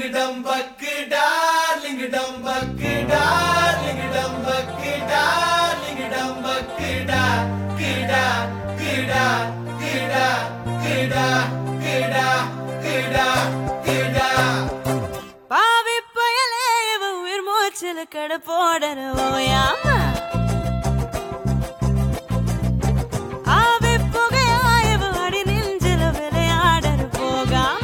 டம்பக்கு darling டம்பக்கு darling டம்பக்கு darling டம்பக்கு டா கிடா கிடா கிடா கிடா கிடா கிடா கிடா பாவி பயலே இவ உயிர் மூச்சில் கட போடற ஓயாம ஆவி புகையா இவ அடி நெஞ்சில விளையாடற போகாம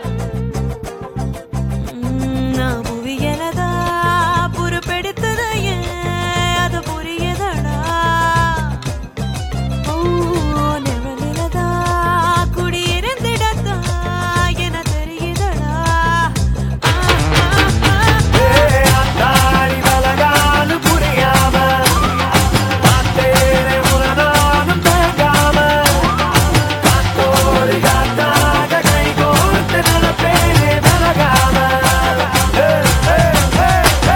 உம், நான் புவியலதா புறப்பெடுத்தது ஏன் அது புரியதடா ஓ நிழலிலதா குடியிருந்திடத்தா என தெரியுதடா ஆ, ஆ, ஆ. தாடி பலகாலு புரியாம பார்த்தேனே உனதானும் தேங்காம காத்தோடு காத்தாக கை கோர்த்து நடப்பேனே விலகாம ஏ, ஏ, ஏ, ஏ,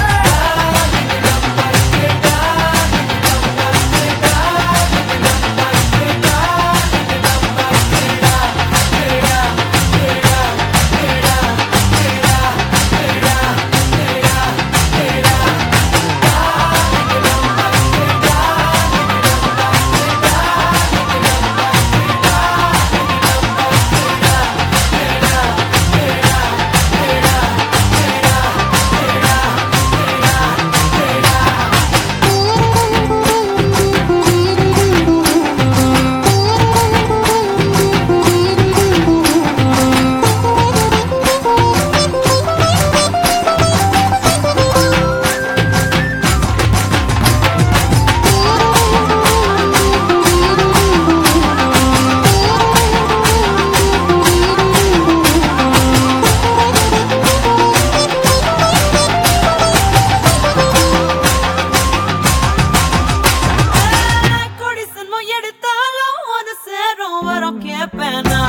கொடி சன்மம் எடுத்தாலும் ஒரு சேரும் வரும் கேப்பேனா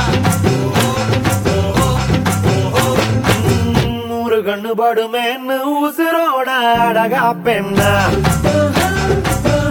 நூறு கண்ணு படுமேன்னு உசுரோட அழகா பெண்ணா